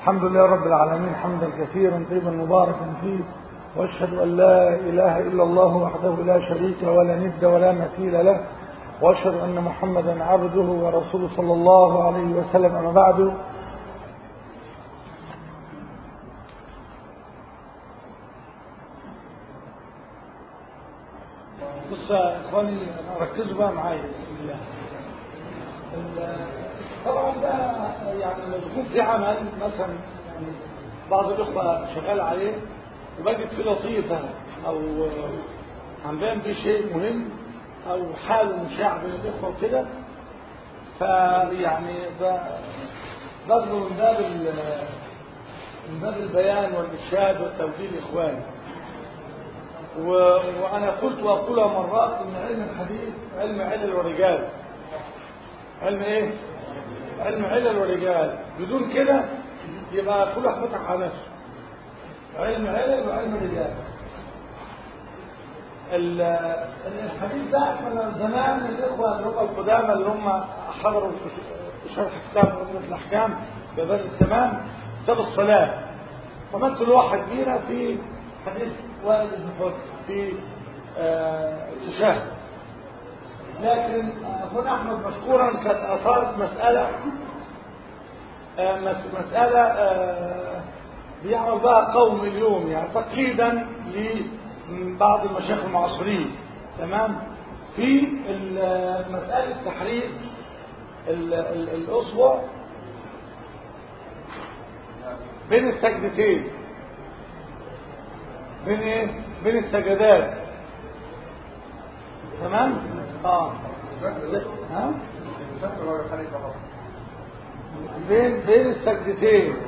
الحمد لله رب العالمين حمدا كثيرا طيبا مباركا فيه واشهد ان لا اله الا الله وحده لا شريك ولا ند ولا مثيل له واشهد ان محمدا عبده ورسوله صلى الله عليه وسلم اما بعد بص يا اخواني ركزوا بقى معايا بسم الله طبعا ده يعني لما يكون في عمل مثلا يعني بعض الاخوه شغال عليه وبجد فيه لطيفه او عم بين بيه شيء مهم او حال مشاع بين الاخوه وكده فيعني برضه من باب من باب البيان والارشاد والتوجيه لاخواني وانا قلت واقولها مرات ان علم الحديث علم علل ورجال علم ايه علم علل ورجال بدون كده يبقى كل واحد فتح على نفسه علم علل وعلم رجال الحديث ده كان زمان الاخوه اللي هم القدامى اللي هم حضروا في شرح كتاب عمدة الاحكام ببدء الزمان كتاب الصلاه فمثل لوحه كبيره في حديث وائل بن حجر في التشهد لكن اخونا احمد مشكورا كانت اثارت مساله مساله بيعمل بها قوم اليوم يعني تقييدا لبعض المشايخ المعاصرين تمام في مساله تحريك الاصبع بين السجدتين بين ايه بين السجدات تمام اه ها بين بين السجدتين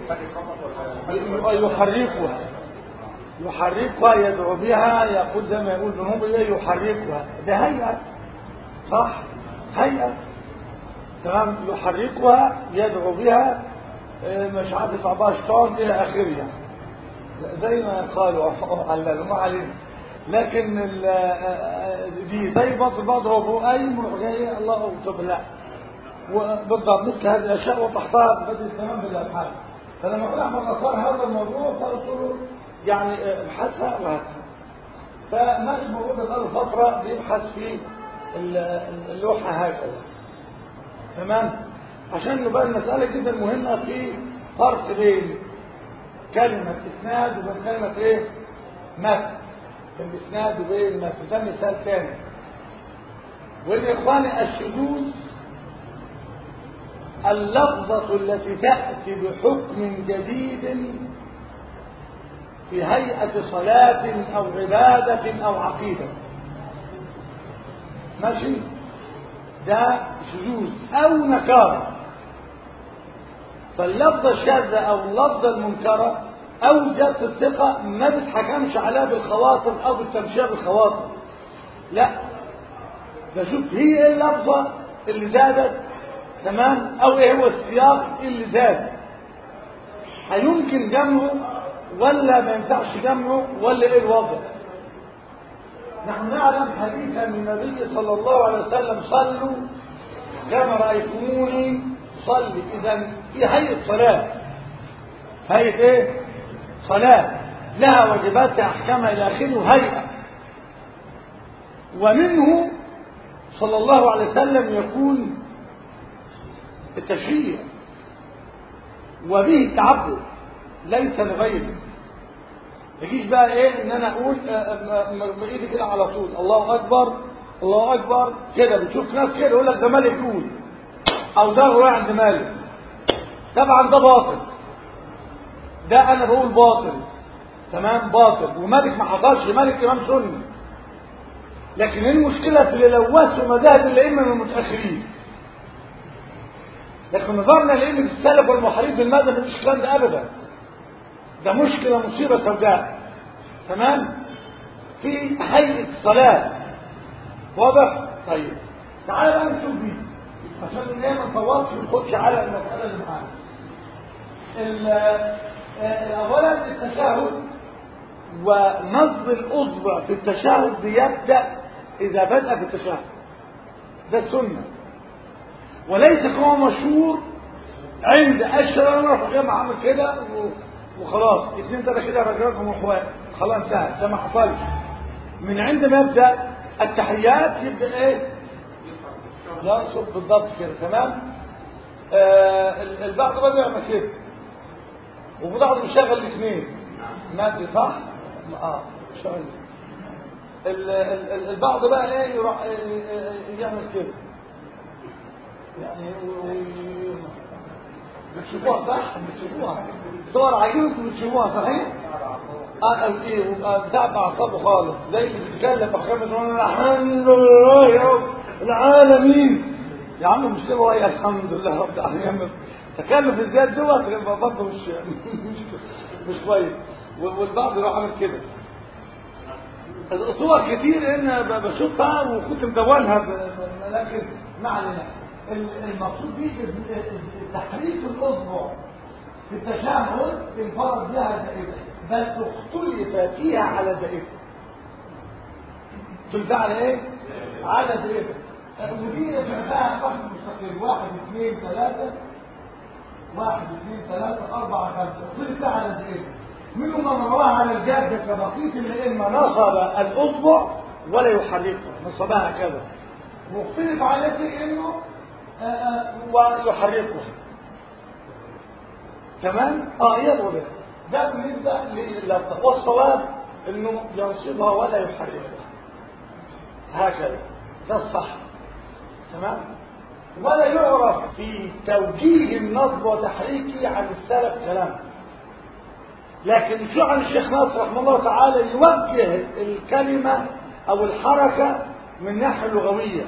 يحركها يحركها يدعو بها يقول زي ما يقول بنوب يحركها ده هيئة صح هيئة تمام يحركها يدعو بها مش عارف يطلع بها شيطان الى اخره يعني زي ما قالوا عللوا ما علينا لكن دي زي بعض البعض هو قايم ويروح جاي الله اكتب لا وبالضبط مثل هذه الاشياء وتحتها بدء التمام بالابحاث فلما قال احمد اثار هذا الموضوع فقلت له يعني ابحثها وهاتها فماشي موجود بقاله فتره بيبحث في اللوحه هكذا تمام عشان نبقى المساله جدا مهمه في فرق بين كلمة إسناد وبين كلمة إيه؟ متن الإسناد وبين المتن ده مثال ثاني والإخوان الشذوذ اللفظة التي تأتي بحكم جديد في هيئة صلاة أو عبادة أو عقيدة ماشي ده شذوذ أو نكارة فاللفظة الشاذة أو اللفظة المنكرة أو زيادة الثقة ما بتحكمش عليها بالخواطر أو بالتمشية بالخواطر لا ده شوف هي ايه اللفظة اللي زادت تمام أو ايه هو السياق اللي زاد هيمكن جمعه ولا ما ينفعش جمعه ولا ايه الوضع نحن نعلم حديثا من النبي صلى الله عليه وسلم صلوا كما رأيتموني صلي اذا في هيئه صلاه هيئه ايه صلاه لها واجبات احكامها الى اخره هيئه ومنه صلى الله عليه وسلم يكون التشريع وبه التعبد ليس لغيره يجيش بقى ايه ان انا اقول بايدي كده على طول الله اكبر الله اكبر كده بتشوف ناس كده يقول لك ده مالك يقول او ده هو عند مالك طبعا ده باطل ده انا بقول باطل تمام باطل ومالك ما حصلش مالك امام سني لكن المشكله في اللي لوثوا مذاهب الائمه من المتاخرين لكن نظرنا لائمه السلف والمحاربين في المذهب مفيش الكلام ده ابدا ده مشكله مصيبه سوداء تمام في هيئه صلاه واضح طيب تعال بقى نشوف دي عشان ايه ما نطولش ونخدش على المسألة اللي معانا. اولا التشهد ونصب الاصبع في التشهد بيبدا اذا بدا في التشهد ده السنه وليس كما مشهور عند اشهر انا في الجامعه عامل كده و- وخلاص اثنين ثلاثه كده رجلكم اخوات خلاص انتهى ده ما حصلش من عند ما يبدا التحيات يبدا ايه ينصب بالضبط كده تمام آه ال- البعض بقى يعمل كده وبعض بيشغل الاثنين مادي صح اه شغل ال- ال- ال- البعض بقى ايه يروح آه، آه، يعمل كده يعني و- و- بتشوفوها صح بتشوفوها صور عجيبة بتشوفوها صحيح اه ايه وبقى بتاع اعصابه خالص زي اللي بيتكلم بخمس يقول الحمد لله يا رب العالمين يا عم مش كده هي الحمد لله رب العالمين تكلم في الذات دوت يبقى برضه مش مش مش كويس والبعض يروح عامل كده صور كتير انا ب- بشوفها وكنت مدونها ب- لكن ما علينا ال- المقصود بيه تحريك الاصبع في التشهد انفرد بها زائده بل اختلف فيها على زائده اختلف على ايه؟ على زائده ودي فيها بحث مستقل واحد اثنين ثلاثه واحد اثنين ثلاثة أربعة خمسة اختلف فيها على زائده منهم من رواها على الجادة كبقية الأئمة نصب الأصبع ولا يحركها نصبها كذا مختلف عليه في انه آه، آه، ويحركها تمام اه يلغوا ده ده بالنسبه للفظ والصواب انه ينصبها ولا يحركها هكذا ده الصح تمام ولا يعرف في توجيه النصب وتحريكه عن السلف كلام لكن شو عن الشيخ ناصر رحمه الله تعالى يوجه الكلمة أو الحركة من ناحية لغوية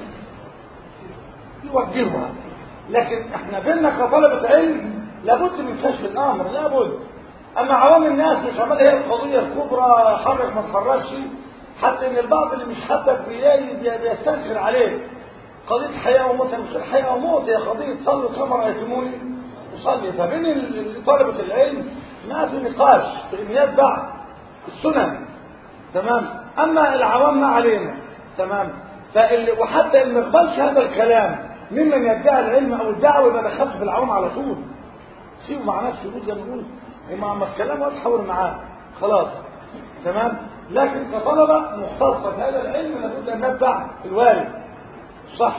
يوجهها لكن احنا بينا كطلبة علم لابد من كشف الأمر لابد أما عوام الناس مش عمال هي القضية الكبرى حرك ما تحركش حتى إن البعض اللي مش حابك بي- بي- بيستنكر عليه قضية حياة وموت مش الحياة وموت هي قضية صلوا كما رأيتموني وصلي فبين ال- طلبة العلم ما في نقاش في إن يتبع السنن تمام أما العوام ما علينا تمام فاللي وحتى اللي ما يقبلش هذا الكلام ممن يدعي العلم أو الدعوة يبقى دخلت في العوام على طول سيبوا مع نفسه يقول زي ما يقول ومع ما الكلام واتحاور معاه خلاص تمام لكن كطلبة مختصة في هذا العلم لابد أن نتبع الوارد صح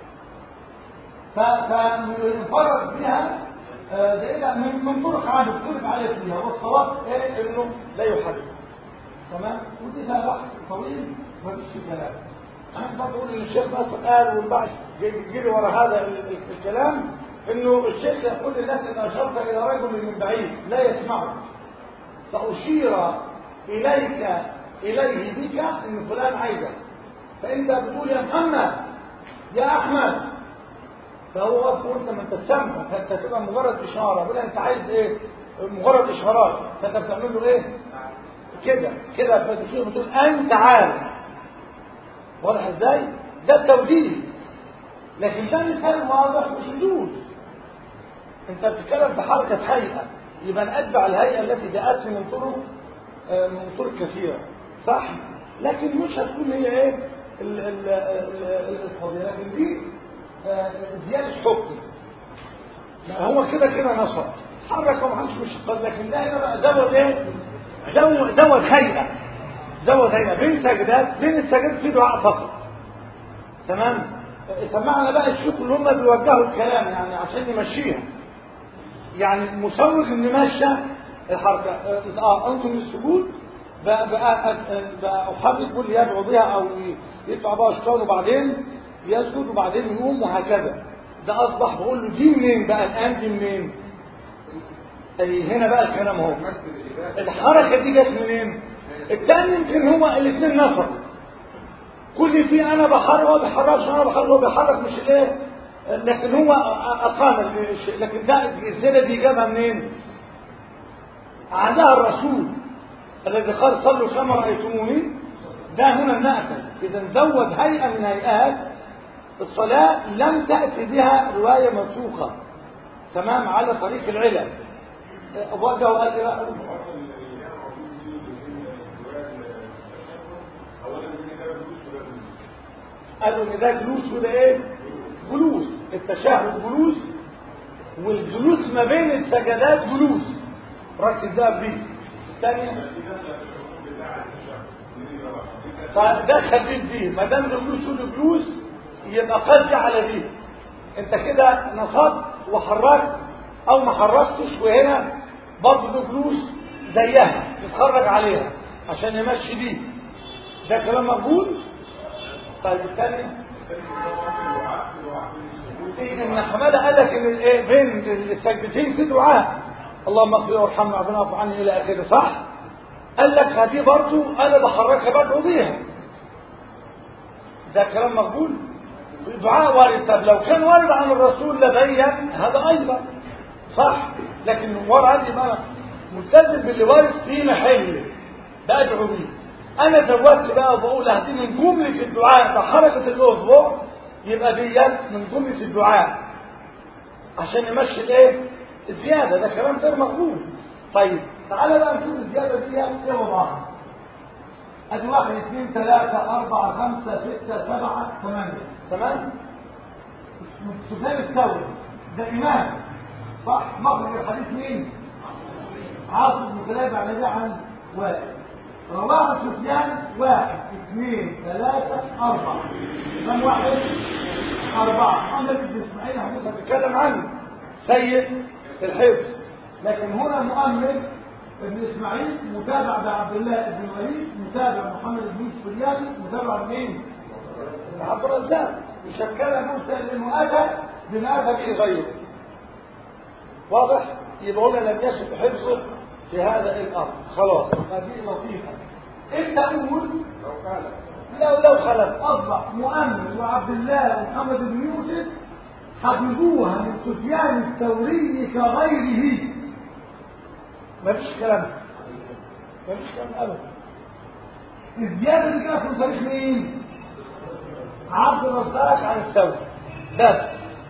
ف- فانفرد بها آه، ده إيه من من طرق عام اختلف عليه فيها والصواب ايه انه لا يحرك تمام ودي فيها بحث طويل ما فيش فيه كلام انا بقول ان الشيخ ناصر قال والبعض جري ورا هذا ال- ال- الكلام انه الشيخ يقول للناس ان اشرت الى رجل من بعيد لا يسمعه فاشير اليك اليه بك ان فلان عايزك فانت بتقول يا محمد يا احمد فهو واقف وانت ما انت سامع فانت تبقى مجرد اشاره بقول انت عايز ايه مجرد اشارات فانت بتعمل له ايه كده كده فتشوف بتقول انت عارف واضح ازاي ده التوجيه لكن ده مثال واضح مش يجوز انت بتتكلم بحركه هيئه يبقى نتبع الهيئه التي جاءتني من طرق آه، من طرق كثيره صح لكن مش هتكون هي ايه ال- ال- ال- القضيه لكن دي آه، زياده حكم لا هو كده كده نصر حرك وما حدش مش قد لكن ده هنا بقى زود ايه زود زود هيئه زود هيئه بين سجدات بين السجدات في دعاء فقط تمام سمعنا بقى الشيوخ اللي هم بيوجهوا الكلام يعني عشان يمشيها يعني مسوغ ان مشى الحركه اه انتم السجود بقى بقى بقى احرك كل يدعو بها او يدفع بها اشكال وبعدين يسجد وبعدين يقوم وهكذا ده اصبح بقول له دي منين بقى الان دي منين أي هنا بقى الكلام اهو الحركه دي جت منين الثاني يمكن هما الاثنين نصر كل فيه انا بحرك هو بيحركش انا بحرك هو بيحرك مش الايه لكن هو اقام الشيء لكن ده الزياده دي جابها منين عادها الرسول الذي قال صلوا كما رايتموني ده هنا المأثل اذا زود هيئه من هيئات الصلاه لم تاتي بها روايه منسوخه تمام على طريق العلل وجه وقال إيه؟ قالوا ان ده جلوس وده ايه جلوس التشهد جلوس والجلوس ما بين السجدات جلوس ركز ده بيه الثانية فدخل دي دي ما دام جلوس له جلوس يبقى قد على دي انت كده نصبت وحركت او ما حركتش وهنا برضه له جلوس زيها تتخرج عليها عشان يمشي دي ده كلام مقبول طيب الثاني ان حماده قال لك ان الايه بين السجدتين في دعاء اللهم اغفر وارحمنا وعافنا واعف عني الى اخره صح قال لك هذه برضه انا بحركها بدعو بيها ده كلام مقبول دعاء وارد طب لو كان وارد عن الرسول لبين هذا ايضا صح لكن ورد يبقى انا ملتزم باللي وارد في محله بدعو بيه انا زودت بقى وبقول هدي من جمله الدعاء بحركه الاصبع يبقى ديت من جمله الدعاء عشان يمشي الايه الزياده ده كلام غير مقبول طيب تعالى بقى نشوف الزياده دي ايه وضعها ادي واحد اثنين ثلاثة أربعة خمسة ستة سبعة ثمانية تمام؟ سفيان الثوري ده إمام صح؟ مخرج الحديث مين؟ عاصم بن كلاب عن نبي عن واحد رواه سفيان واحد اثنين ثلاثة أربعة كم واحد؟ أربعة أنا بن إسماعيل حديث بيتكلم عنه سيء الحفظ لكن هنا مؤمن ابن اسماعيل متابع بعبد الله بن وليد متابع محمد بن يوسف اليابي متابع مين؟ عبد الرزاق مشكله موسى لانه اتى بما اتى به غيره واضح؟ يبقى هنا لم يثبت حفظه في هذا الامر خلاص هذه لطيفه انت قول لو لو خلف اصبح مؤمن وعبد الله ومحمد بن يوسف حفظوها من سفيان الثوري كغيره ما فيش كلام ما فيش كلام ابدا الزياده دي كانت من طريق مين عبد الرزاق عن الثوري بس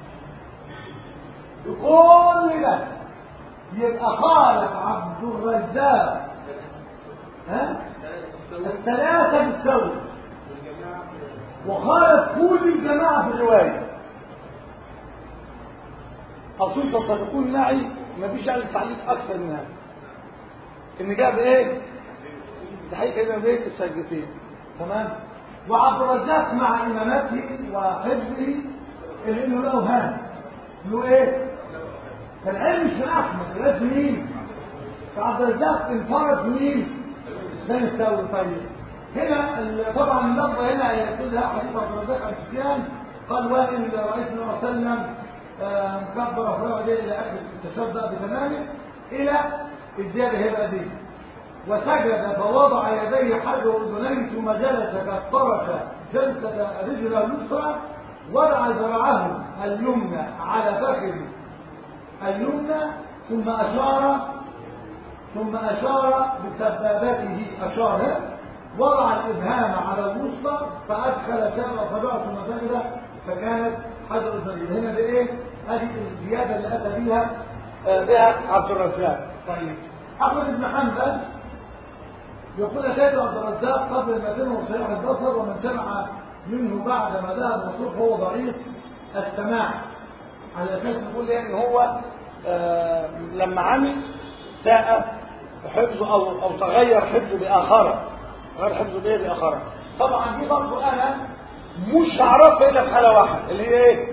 بكل ده يبقى خالف عبد الرزاق ها الثلاثه بالثوري وخالف كل الجماعه في الروايه اصول تتفقون معي ما فيش على التعليق اكثر من هذا ان جاب ايه تحقيق كده بين السجدتين تمام وعبد الرزاق مع امامته وحفظه اللي انه له هان له ايه فالعلم مش من احمد لازم مين فعبد الرزاق انفرد مين ثاني الثوري طيب هنا طبعا اللفظه هنا يقصدها حديث عبد الرزاق عن سفيان قال وان رايت النبي صلى الله عليه وسلم مكبر افراد الى اخر التشبع بتمامه الى الزياده هي دي وسجد فوضع يديه حجر اذنيه ثم جلس كالطرف جلسه رجله اليسرى وضع ذراعه اليمنى على فخذ اليمنى ثم اشار ثم اشار بسبابته اشار وضع الابهام على الوسطى فادخل سبع اصابعه ثم سجد فكانت حجر الزبيب هنا بايه هذه الزياده اللي اتى بها بها عبد الرزاق طيب احمد بن حنبل يقول اتيت عبد الرزاق قبل المدينه وصياح البصر ومن سمع منه بعد ما ذهب مصروف هو ضعيف السماع على اساس نقول يعني هو آه لما عمل ساء حفظه او او تغير حفظه باخره غير حفظه بايه باخره طبعا دي برضه انا مش هعرفها الا في حاله واحده اللي هي ايه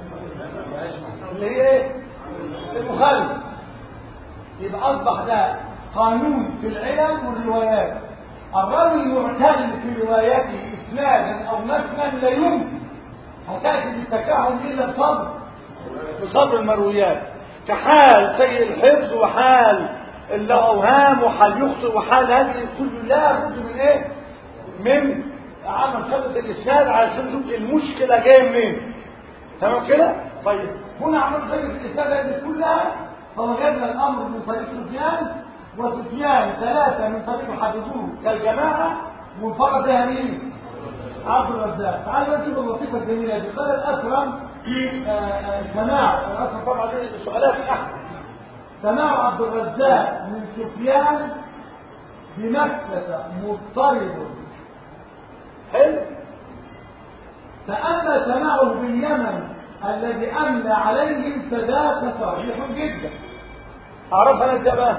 اللي هي ايه المخالف يبقى اصبح ده قانون في العلل والروايات الراوي المعتل في روايته اسنادا او متنا لا يمكن هتاتي بالتكهن الا بصبر بصبر المرويات كحال سيء الحفظ وحال الاوهام وحال يخطئ وحال هذه كل لا بد من ايه من عمل خلط الاسناد علشان نشوف المشكله جايه منين تمام كده طيب هنا عمل خلط الاسناد هذه كلها فوجدنا الامر من طريق سفيان وسفيان ثلاثه من طريق حفظوه كالجماعه منفرد بها مين عبد الرزاق تعالوا نشوف الوظيفه الجميله دي قال الاسرم في سماع الاسرم طبعا دي سؤالات احمد سماع عبد الرزاق من سفيان بمكه مضطرب حلو فأما سماعه باليمن الذي أملى عليهم فذاك صحيح جدا أعرفها ازاي بقى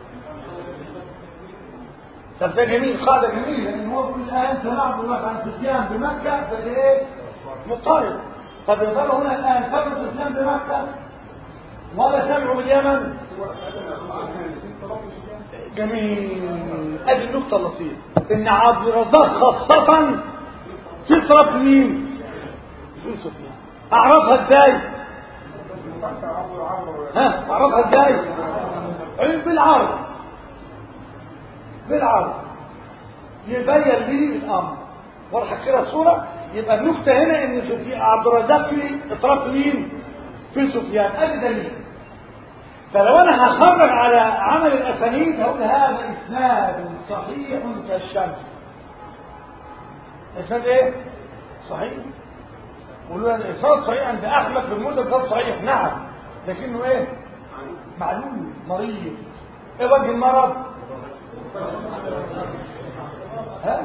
طب ده جميل قاعدة جميلة لأن هو كل الآن سمعت الله عن سفيان بمكة فده إيه؟ مضطرب طب يا ترى هنا الآن سمع سفيان بمكة ولا سمعوا باليمن؟ جميل ادي النقطة اللطيفة ان عبد الرزاق خاصة تترك مين؟ في سفيان اعرفها ازاي؟ ها اعرفها ازاي؟ علم بالعرض بالعرض يبين لي الامر واضحة كده الصورة يبقى النقطة هنا ان سفيان عبد الرزاق في اطراف مين؟ في سفيان ادي دليل فلو انا هخرج على عمل الاسانيد هقول هذا اسناد صحيح كالشمس اسناد ايه صحيح قولوا الاسناد صحيح عند احمد في الموسى كان صحيح نعم لكنه ايه معلوم مريض ايه وجه المرض ها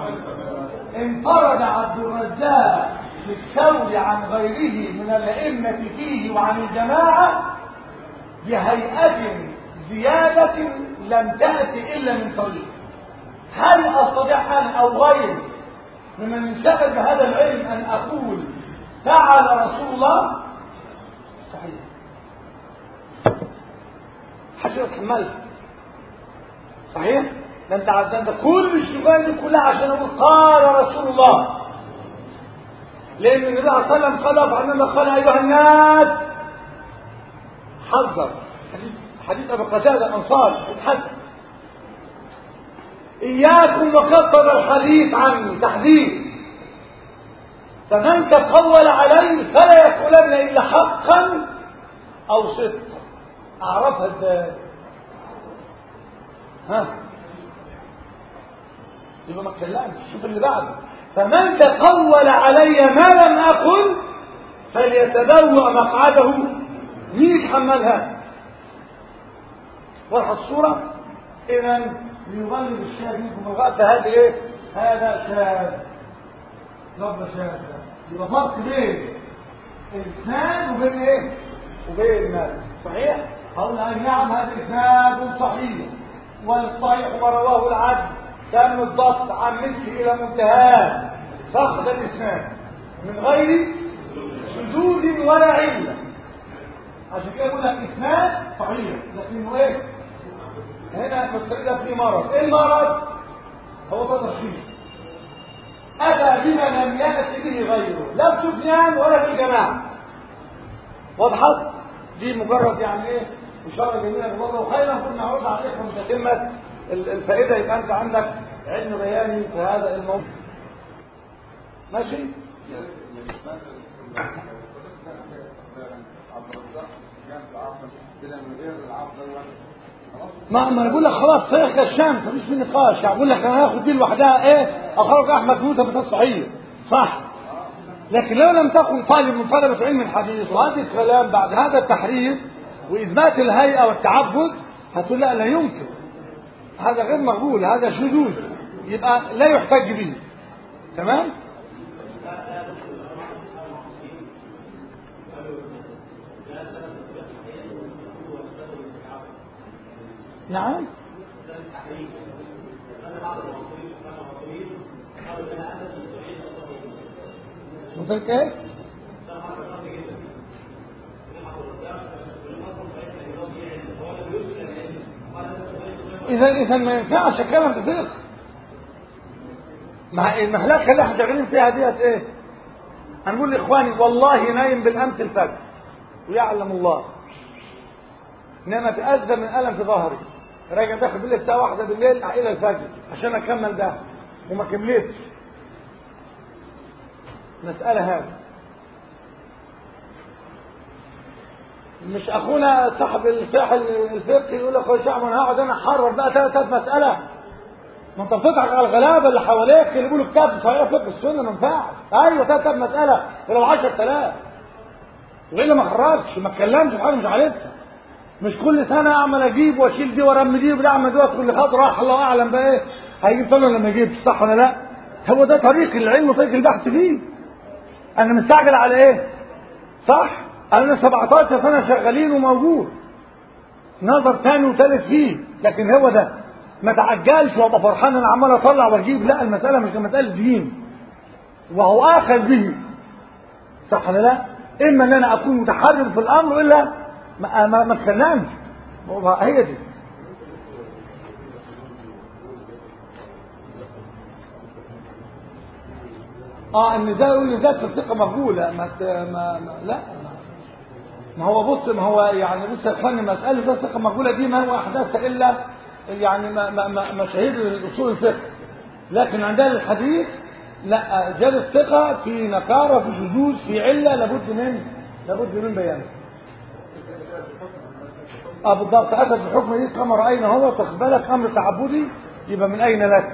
انفرد عبد الرزاق بالثور عن غيره من الائمه فيه وعن الجماعه بهيئة زيادة لم تأتي إلا من طريق هل أستطيع أنا أو غيري ممن انشغل بهذا العلم أن أقول فعل رسول الله صحيح حشر تحملها صحيح ده انت عارف انت كل الشغال دي كلها عشان اقول قال رسول الله لان النبي صلى الله عليه وسلم قال فانما قال ايها الناس حذر حديث حديث ابي قتاده الانصاري الحسن اياكم وكثر الحديث عني تحذير فمن تقول علي فلا يقولن الا حقا او صدقا اعرفها ازاي ها يبقى ما اتكلمش شوف اللي بعده فمن تقول علي ما لم اقل فليتبوأ مقعده مين يتحملها واضحه الصوره اذا ليبلغ الشاذ منكم الغاء هذا ايه هذا شاذ لفظ شاذ يبقى فرق بين الاسناد وبين ايه وبين المال صحيح قول اي نعم هذا اسناد صحيح والصحيح ما رواه العدل تم الضبط عن مثله الى منتهاه صح ده الاسناد من غير شذوذ ولا عله عشان كده يقول لك اسناد صحيح لكنه ايه هنا مستريدة في مرض ايه المرض هو ده تشخيص اتى بما لم يات به غيره لا في سفيان ولا في جماعه وضحت دي مجرد يعني ايه اشاره جميله والله وخيرا كنا نعود عليكم تتمه الفائده يبقى انت عندك علم بياني في هذا الموضوع ماشي ما ما بقول لك خلاص صحيح كالشمس مفيش في نقاش يعني بقول لك انا هاخد دي لوحدها ايه اخرج احمد موسى بس صحيح صح لكن لو لم تكن طالب من طلبة علم الحديث وهذا الكلام بعد هذا التحرير وإثبات الهيئة والتعبد هتقول لا لا يمكن هذا غير مقبول هذا شذوذ يبقى لا يحتج به تمام نعم مدرك ايه اذا اذا ما ينفعش الكلام ده فقه مع المهلكه اللي احنا شغالين فيها ديت ايه هنقول لاخواني والله نايم بالامس الفجر ويعلم الله انما تأذى من الم في ظهري راجع داخل بالليل الساعه واحدة بالليل الى الفجر عشان اكمل ده وما كملتش مسألة هذه مش اخونا صاحب الساحل الفقهي يقول لك يا شعب انا هقعد انا احرر بقى ثلاث ثلاث مسألة ما انت بتضحك على الغلابه اللي حواليك اللي بيقولوا كتاب صحيح فقه السنه ما ينفعش ايوه ثلاث ثلاث مسألة ولو 10000 والا ما خرجش ما اتكلمش في حاجه مش عارفها مش كل سنة أعمل أجيب وأشيل دي وأرمي دي وده أعمل دي وأدخل لخط راح الله أعلم بقى إيه هيجيب طلع لما يجيب صح ولا لا؟ هو ده طريق العلم وطريق البحث فيه أنا مستعجل على إيه؟ صح انا 17 سنه شغالين وموجود نظر ثاني وثالث فيه لكن هو ده ما تعجلش وابقى فرحان انا عمال اطلع واجيب لا المساله مش مساله دين وهو اخذ به صح ولا لا اما ان انا اكون متحرر في الامر والا ما ما ما اتكلمش هي دي اه ان ده يقول لي ذات الثقه مقبوله ما, ت... ما... ما لا ما هو بص ما هو يعني بص يا اخواني مساله ذات الثقه مقبوله دي ما هو احداث الا يعني ما ما ما مشاهير اصول الفقه لكن عندنا الحديث لا زاد الثقه في نكاره في شذوذ في عله لابد من لابد من بيانه اه بالضبط اتت بحكم دي كما راينا هو تاخد بالك امر تعبدي يبقى من اين لك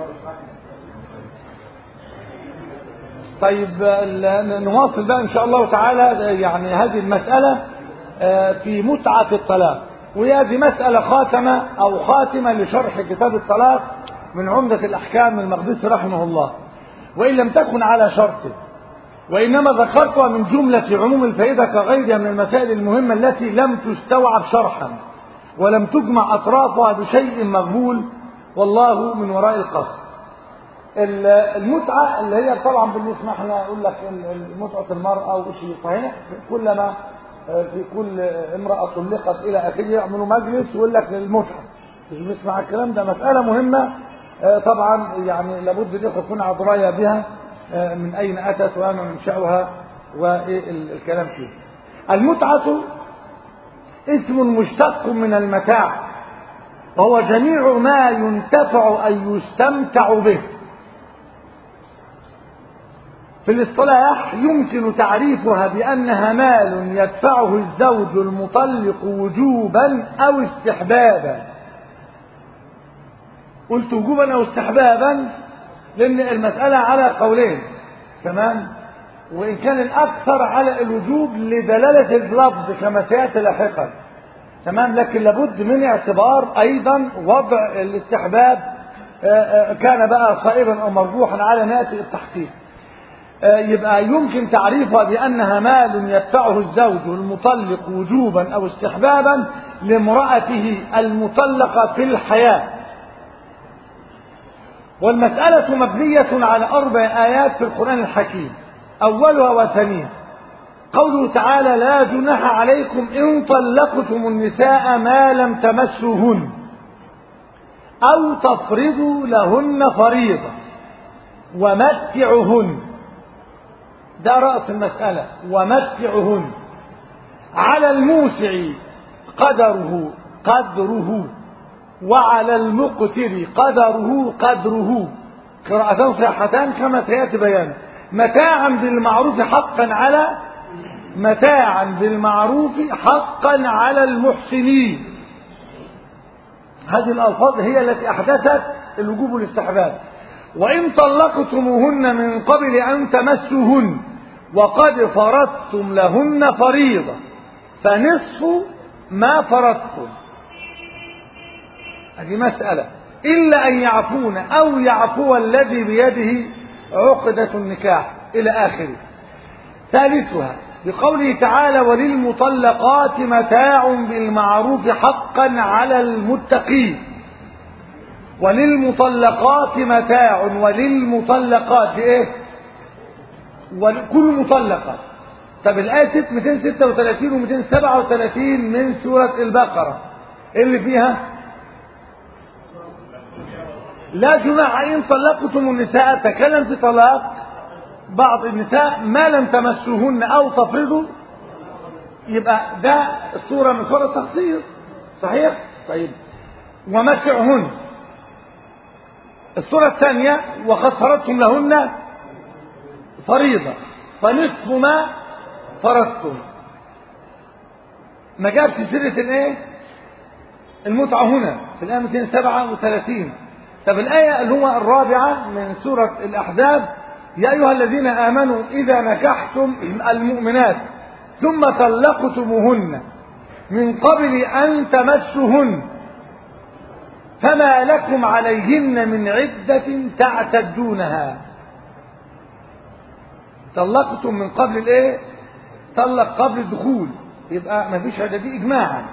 طيب نواصل بقى ان شاء الله تعالى يعني هذه المسألة في متعة الطلاق وهذه مسألة خاتمة او خاتمة لشرح كتاب الطلاق من عمدة الاحكام المقدسي رحمه الله وان لم تكن على شرطه وانما ذكرتها من جملة عموم الفائدة كغيرها من المسائل المهمة التي لم تستوعب شرحا ولم تجمع اطرافها بشيء مقبول والله من وراء القصر المتعة اللي هي طبعا بالنسبة احنا نقول لك متعة المرأة وشيء فهنا كلما في كل امرأة طلقت إلى آخره يعملوا مجلس ويقول لك المتعة مش بنسمع الكلام ده مسألة مهمة طبعا يعني لابد ان يكون على دراية بها من أين أتت وأنا منشأها والكلام فيه المتعة اسم مشتق من المتاع وهو جميع ما ينتفع أن يستمتع به في الاصطلاح يمكن تعريفها بأنها مال يدفعه الزوج المطلق وجوبا أو استحبابا قلت وجوبا أو استحبابا لأن المسألة على قولين تمام وإن كان الأكثر على الوجوب لدلالة اللفظ كما سيأتي لاحقا تمام لكن لابد من اعتبار أيضا وضع الاستحباب كان بقى صائبا أو مرجوحا على ناتي التحقيق يبقى يمكن تعريفها بأنها مال يدفعه الزوج المطلق وجوبا أو استحبابا لامرأته المطلقة في الحياة والمسألة مبنية على أربع آيات في القرآن الحكيم أولها وثانيها قوله تعالى لا جناح عليكم إن طلقتم النساء ما لم تمسوهن أو تفرضوا لهن فريضة ومتعهن ده رأس المسألة ومتعهن على الموسع قدره قدره وعلى المقتر قدره قدره قراءتان صحتان كما سيأتي بيان متاعا بالمعروف حقا على متاعا بالمعروف حقا على المحسنين هذه الألفاظ هي التي أحدثت الوجوب والاستحباب وإن طلقتموهن من قبل أن تمسوهن وقد فرضتم لهن فريضة فنصف ما فرضتم هذه مسألة إلا أن يعفون أو يعفو الذي بيده عقدة النكاح إلى آخره ثالثها بقوله تعالى وللمطلقات متاع بالمعروف حقا على المتقين وللمطلقات متاع وللمطلقات ايه وكل مطلقة طب الآية 236 و 237 من سورة البقرة ايه اللي فيها لا جناح إن طلقتم النساء تكلم في طلاق بعض النساء ما لم تمسوهن أو تفرضوا يبقى ده الصورة من صورة التخصيص صحيح طيب ومتعهن الصورة الثانية وقد فرضتم لهن فريضة فنصف ما فرضتم ما جابش سيرة الايه المتعة هنا في الآية 237 طب الآية اللي هو الرابعة من سورة الأحزاب يا أيها الذين آمنوا إذا نكحتم المؤمنات ثم طلقتموهن من قبل أن تمسهن فما لكم عليهن من عدة تعتدونها طلقتم من قبل الايه طلق قبل الدخول يبقى ما فيش هذا دي إجماعا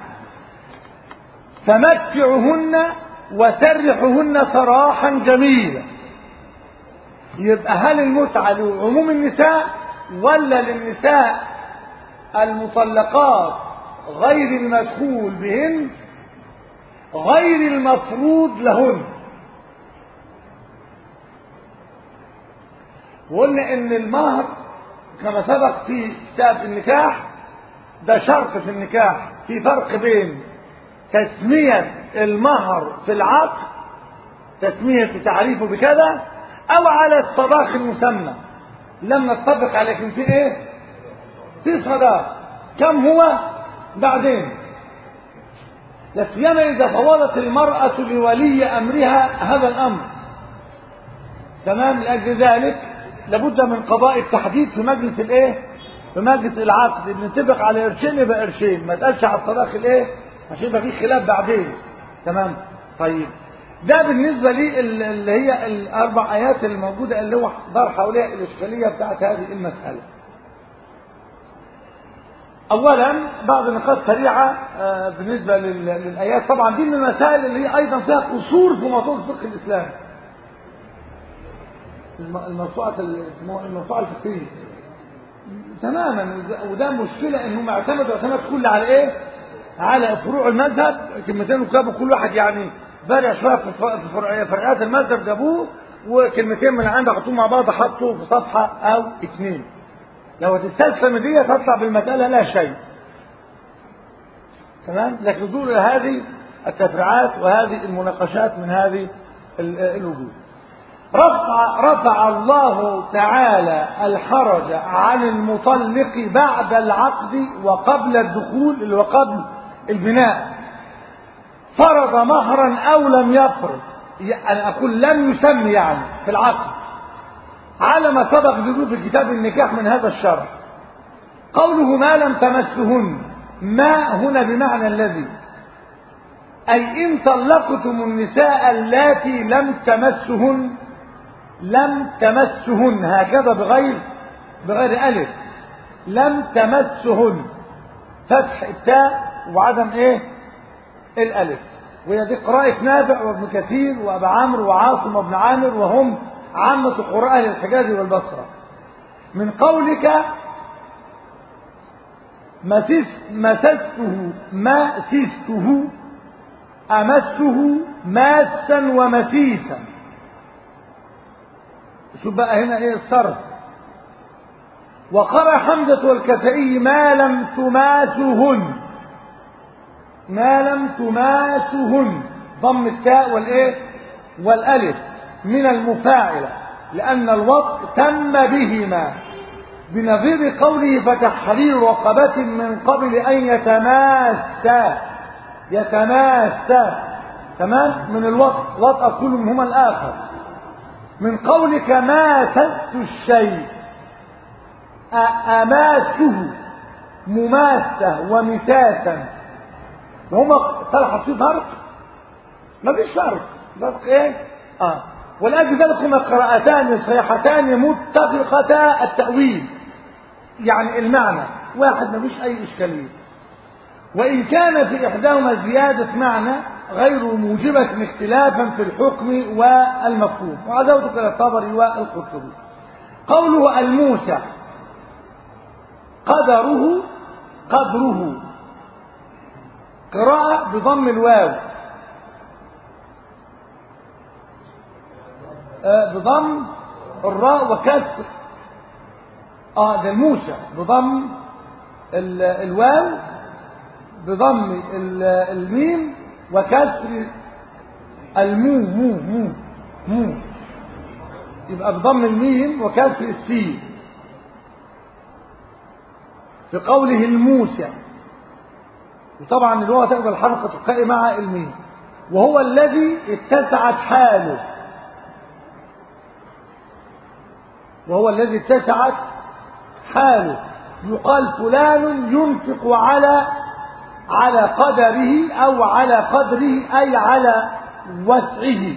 فمتعهن وسرحهن سراحا جميلا يبقى هل المتعة لعموم النساء ولا للنساء المطلقات غير المدخول بهن غير المفروض لهن وقلنا ان المهر كما سبق في كتاب النكاح ده شرط في النكاح في فرق بين تسمية المهر في العقد تسمية تعريفه بكذا او على الصداق المسمى لم نتفق على لكن في ايه في صداق كم هو بعدين لا سيما اذا فوضت المرأة لولي امرها هذا الامر تمام لاجل ذلك لابد من قضاء التحديد في مجلس الايه في مجلس العقد نتفق على قرشين يبقى قرشين ما تقالش على الصداق الايه عشان يبقى في خلاف بعدين تمام طيب ده بالنسبة لي اللي هي الأربع آيات الموجودة اللي هو دار حواليها الإشكالية بتاعت هذه المسألة. أولا بعض النقاط سريعة بالنسبة للآيات طبعا دي من المسائل اللي هي أيضا فيها قصور في موضوع الفقه الإسلامي. الموسوعة الموسوعة الفقهية. تماما وده مشكلة إنهم اعتمدوا اعتماد كل على إيه؟ على فروع المذهب كلمتين وكتابوا كل واحد يعني بارع شويه في فرع فرعيات المذهب جابوه وكلمتين من عندك حطوهم مع بعض حطوا في صفحه او اثنين لو هتستسلم دي تطلع بالمساله لا شيء تمام لكن دول هذه التفريعات وهذه المناقشات من هذه الوجوه رفع رفع الله تعالى الحرج عن المطلق بعد العقد وقبل الدخول اللي هو قبل البناء فرض مهرا او لم يفرض انا اقول لم يسمي يعني في العقد على ما سبق ذكره في كتاب النكاح من هذا الشرع قوله ما لم تمسهن ما هنا بمعنى الذي اي ان طلقتم النساء اللاتي لم تمسهن لم تمسهن هكذا بغير بغير الف لم تمسهن فتح التاء وعدم ايه الالف وهي دي قراءة نافع وابن كثير وابو عمرو وعاصم وابن عامر وهم عامة قراء اهل الحجاز والبصرة من قولك مسس مسسته ماسسته أمسه ماسا ومسيسا شوف بقى هنا ايه الصرف وقرأ حمزة والكسائي ما لم تماسهن ما لم تماسهن ضم التاء والايه والالف من المفاعلة لأن الوطء تم بهما بنظير قوله فتحرير رقبة من قبل أن يتماسا يتماسا تمام من الوطء وطأ كل منهما الآخر من قولك ماسست الشيء أماسه مماسة ومساسا وهما طلع في فرق ما فيش فرق فرق ايه اه ولأجل ذلك هما قراءتان صحيحتان متفقتا التأويل يعني المعنى واحد ما فيش أي إشكالية وإن كان في إحداهما زيادة معنى غير موجبة اختلافا في الحكم والمفهوم وعزوتك إلى الطبري والقرطبي قوله الموسى قدره قدره قراءة بضم الواو آه بضم الراء وكسر اه ده الموسى بضم الواو بضم الميم وكسر المو مو مو مو يبقى بضم الميم وكسر السين في قوله الموسى وطبعا اللغة تقبل الحركة التقائي مع الميم وهو الذي اتسعت حاله وهو الذي اتسعت حاله يقال فلان ينفق على على قدره أو على قدره أي على وسعه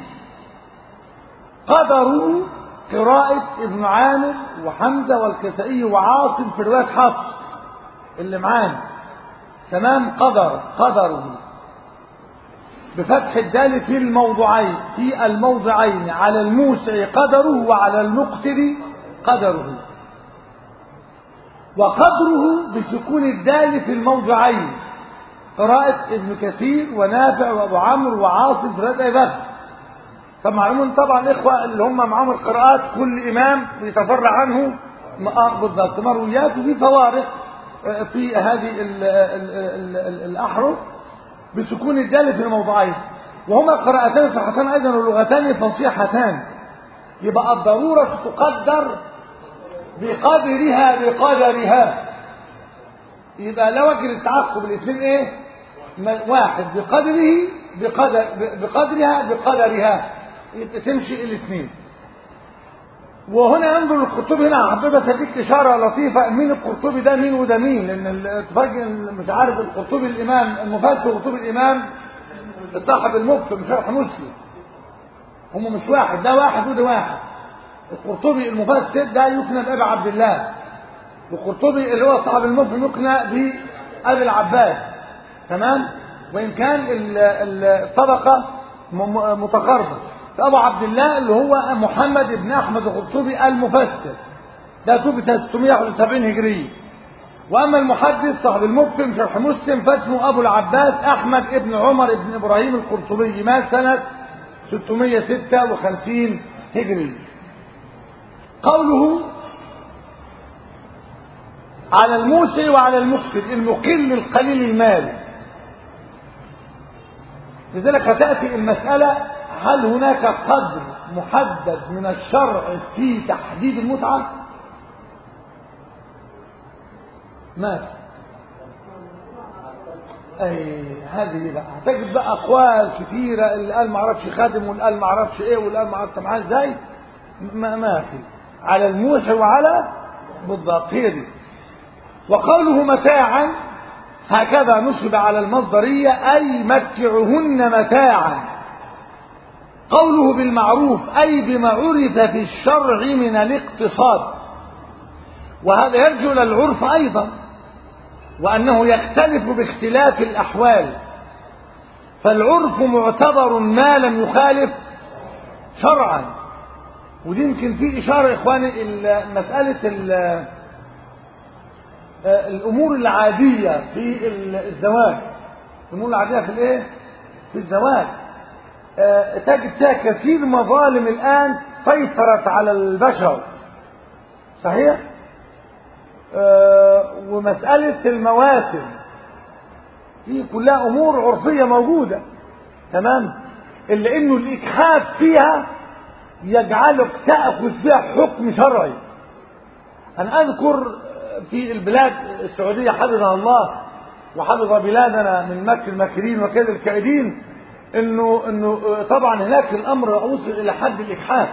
قدره قراءة ابن عامر وحمزة والكسائي وعاصم في رواية حفص اللي معانا تمام قدر قدره بفتح الدال في الموضعين في الموضعين على الموسع قدره وعلى المقتر قدره وقدره بسكون الدال في الموضعين قراءة ابن كثير ونافع وابو عمرو وعاصم في رد بكر فمعلوم طبعا اخوة اللي هم معاهم القراءات كل امام بيتفرع عنه بالضبط مرويات وفي فوارق في هذه ال ال ال الاحرف بسكون الدال في الموضعين وهما قراءتان صحتان ايضا ولغتان فصيحتان يبقى الضرورة تقدر بقدرها بقدرها يبقى لا وجه التعقب الاثنين ايه واحد بقدره بقدر بقدرها بقدرها يبقى تمشي الاثنين وهنا انظر القرطبي هنا حبيت اديك اشاره لطيفه مين القرطبي ده مين وده مين لان الاتفاق مش عارف القرطبي الامام المفسر قرطبي الامام صاحب المفسر شرح مسلم هم مش واحد ده واحد وده واحد القرطبي المفسر ده يكنى بابي عبد الله والقرطبي اللي هو صاحب المفسر يكنى بابي العباس تمام وان كان الطبقه متقاربه فأبو عبد الله اللي هو محمد بن أحمد القرطبي المفسر ده توفي 671 هجرية وأما المحدث صاحب المفهم شرح مسلم فاسمه أبو العباس أحمد ابن عمر ابن إبراهيم القرطبي مات سنة 656 هجرية قوله على الموسع وعلى المقتل المقل القليل المال لذلك هتأتي المسألة هل هناك قدر محدد من الشرع في تحديد المتعة ما اي هذه بقى هتجد بقى اقوال كثيره اللي قال ما اعرفش خادم واللي قال ما اعرفش ايه واللي قال ما اعرفش معاه ازاي ما ما في على الموسع وعلى بالضبط هي دي وقوله متاعا هكذا نصب على المصدريه اي متعهن متاعا قوله بالمعروف أي بما عرف في الشرع من الاقتصاد وهذا يرجع إلى العرف أيضا وأنه يختلف باختلاف الأحوال فالعرف معتبر ما لم يخالف شرعا ودي يمكن في إشارة إخواني مسألة الأمور العادية في الزواج الأمور العادية في الإيه؟ في الزواج تجد فيها كثير مظالم الآن سيطرت على البشر صحيح أه ومسألة المواسم دي كلها أمور عرفية موجودة تمام إلا إنه الإجحاف فيها يجعلك تأخذ فيها حكم شرعي أنا أذكر في البلاد السعودية حفظها الله وحفظ بلادنا من مكر الماكرين وكيد الكائدين انه انه طبعا هناك الامر وصل الى حد الاجحاف